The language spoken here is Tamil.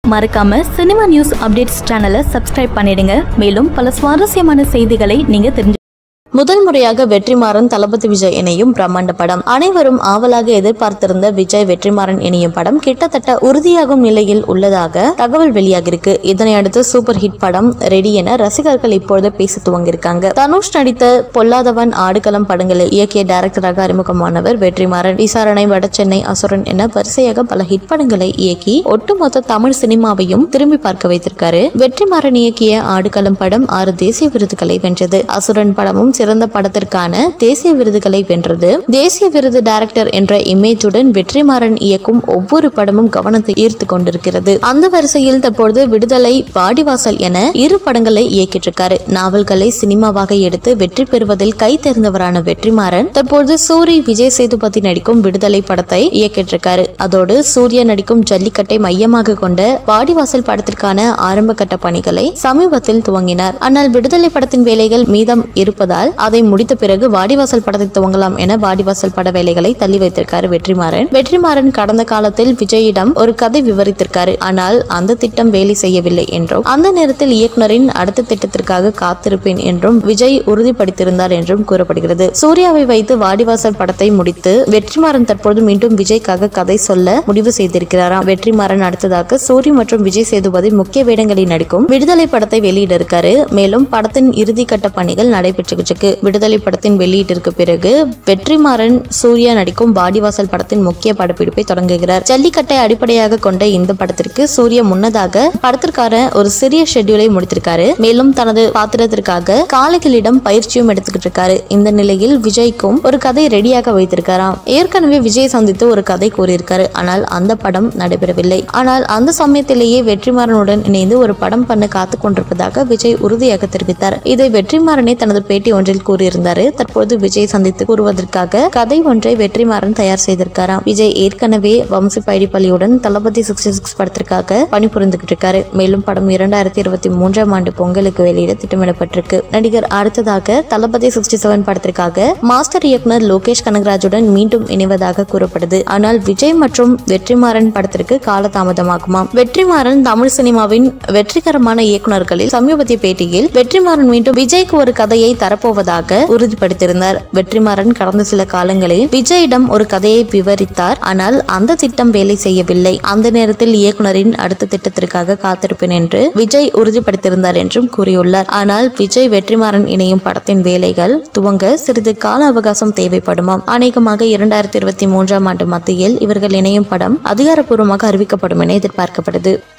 மறக்காம சினிமா நியூஸ் அப்டேட்ஸ் சேனலை சப்ஸ்கிரைப் பண்ணிடுங்க மேலும் பல சுவாரஸ்யமான செய்திகளை நீங்க தெரிஞ்சு முதல் முறையாக வெற்றிமாறன் தளபதி விஜய் இணையும் பிரம்மாண்ட படம் அனைவரும் ஆவலாக எதிர்பார்த்திருந்த விஜய் வெற்றிமாறன் இணையும் படம் கிட்டத்தட்ட உறுதியாகும் நிலையில் உள்ளதாக தகவல் வெளியாகிருக்கு இதனை அடுத்து சூப்பர் ஹிட் படம் ரெடி என ரசிகர்கள் இப்பொழுது பேச துவங்கியிருக்காங்க தனுஷ் நடித்த பொல்லாதவன் ஆடுகளம் படங்களை இயக்கிய டைரக்டராக அறிமுகமானவர் வெற்றிமாறன் விசாரணை வடசென்னை அசுரன் என வரிசையாக பல ஹிட் படங்களை இயக்கி ஒட்டுமொத்த தமிழ் சினிமாவையும் திரும்பி பார்க்க வைத்திருக்காரு வெற்றிமாறன் இயக்கிய ஆடுகளம் படம் ஆறு தேசிய விருதுகளை வென்றது அசுரன் படமும் சிறந்த படத்திற்கான தேசிய விருதுகளை வென்றது தேசிய விருது டைரக்டர் என்ற இமேஜுடன் வெற்றிமாறன் இயக்கும் ஒவ்வொரு படமும் கவனத்தை ஈர்த்து கொண்டிருக்கிறது அந்த வரிசையில் தற்பொழுது விடுதலை வாடிவாசல் என இரு படங்களை இயக்கிட்டு இருக்காரு நாவல்களை சினிமாவாக எடுத்து வெற்றி பெறுவதில் கை தேர்ந்தவரான வெற்றிமாறன் தற்பொழுது சூரி விஜய் சேதுபதி நடிக்கும் விடுதலை படத்தை இயக்கிட்டு இருக்காரு அதோடு சூர்யா நடிக்கும் ஜல்லிக்கட்டை மையமாக கொண்ட வாடிவாசல் படத்திற்கான ஆரம்ப கட்ட பணிகளை சமீபத்தில் துவங்கினார் ஆனால் விடுதலை படத்தின் வேலைகள் மீதம் இருப்பதால் அதை முடித்த பிறகு வாடிவாசல் படத்தை துவங்கலாம் என வாடிவாசல் பட வேலைகளை தள்ளி வைத்திருக்காரு வெற்றிமாறன் வெற்றிமாறன் கடந்த காலத்தில் விஜயிடம் ஒரு கதை விவரித்திருக்காரு ஆனால் அந்த திட்டம் வேலை செய்யவில்லை என்றும் அந்த நேரத்தில் இயக்குனரின் அடுத்த திட்டத்திற்காக காத்திருப்பேன் என்றும் விஜய் உறுதிப்படுத்தியிருந்தார் என்றும் கூறப்படுகிறது சூர்யாவை வைத்து வாடிவாசல் படத்தை முடித்து வெற்றிமாறன் தற்போது மீண்டும் விஜய்க்காக கதை சொல்ல முடிவு செய்திருக்கிறாராம் வெற்றிமாறன் அடுத்ததாக சூரி மற்றும் விஜய் சேதுபதி முக்கிய வேடங்களில் நடிக்கும் விடுதலை படத்தை வெளியிட இருக்காரு மேலும் படத்தின் இறுதிக்கட்ட பணிகள் நடைபெற்றுகிட்டு இருக்கு விடுதலை படத்தின் வெளியீட்டிற்கு பிறகு வெற்றிமாறன் சூர்யா நடிக்கும் வாடிவாசல் படத்தின் முக்கிய படப்பிடிப்பை தொடங்குகிறார் ஜல்லிக்கட்டை அடிப்படையாக கொண்ட இந்த படத்திற்கு சூர்யா முன்னதாக படத்திற்கான ஒரு சிறிய ஷெட்யூலை முடித்திருக்காரு மேலும் தனது பாத்திரத்திற்காக காளைகளிடம் பயிற்சியும் எடுத்துக்கிட்டு இருக்காரு இந்த நிலையில் விஜய்க்கும் ஒரு கதை ரெடியாக வைத்திருக்காராம் ஏற்கனவே விஜய் சந்தித்து ஒரு கதை கூறியிருக்காரு ஆனால் அந்த படம் நடைபெறவில்லை ஆனால் அந்த சமயத்திலேயே வெற்றிமாறனுடன் இணைந்து ஒரு படம் பண்ண காத்து கொண்டிருப்பதாக விஜய் உறுதியாக தெரிவித்தார் இதை வெற்றிமாறனே தனது பேட்டி ஒன்றில் கூறியிருந்தாரு தற்போது விஜய் சந்தித்து கூறுவதற்காக கதை ஒன்றை வெற்றிமாறன் தயார் செய்திருக்காராம் விஜய் ஏற்கனவே வம்சி பைடிப்பள்ளியுடன் தளபதி சிக்ஸ்டி சிக்ஸ் படத்திற்காக பணிபுரிந்துகிட்டு இருக்காரு மேலும் படம் இரண்டாயிரத்தி இருபத்தி மூன்றாம் ஆண்டு பொங்கலுக்கு வெளியிட திட்டமிடப்பட்டிருக்கு நடிகர் அடுத்ததாக தளபதி சிக்ஸ்டி செவன் படத்திற்காக மாஸ்டர் இயக்குனர் லோகேஷ் கனகராஜுடன் மீண்டும் இணைவதாக கூறப்படுது ஆனால் விஜய் மற்றும் வெற்றிமாறன் படத்திற்கு காலதாமதமாகுமாம் வெற்றிமாறன் தமிழ் சினிமாவின் வெற்றிகரமான இயக்குனர்களில் சமீபத்திய பேட்டியில் வெற்றிமாறன் மீண்டும் விஜய்க்கு ஒரு கதையை தரப்போவதாக உறுதிப்படுத்தியிருந்தார் வெற்றிமாறன் கடந்த சில காலங்களில் விஜயிடம் ஒரு கதையை விவரித்தார் ஆனால் அந்த திட்டம் வேலை செய்யவில்லை அந்த நேரத்தில் இயக்குனரின் அடுத்த திட்டத்திற்காக காத்திருப்பேன் என்று விஜய் உறுதிப்படுத்தியிருந்தார் என்றும் கூறியுள்ளார் ஆனால் விஜய் வெற்றிமாறன் இணையும் படத்தின் வேலைகள் துவங்க சிறிது கால அவகாசம் தேவைப்படுமாம் அநேகமாக இரண்டாயிரத்தி இருபத்தி மூன்றாம் ஆண்டு மத்தியில் இவர்கள் இணையும் படம் அதிகாரப்பூர்வமாக அறிவிக்கப்படும் என எதிர்பார்க்கப்படுது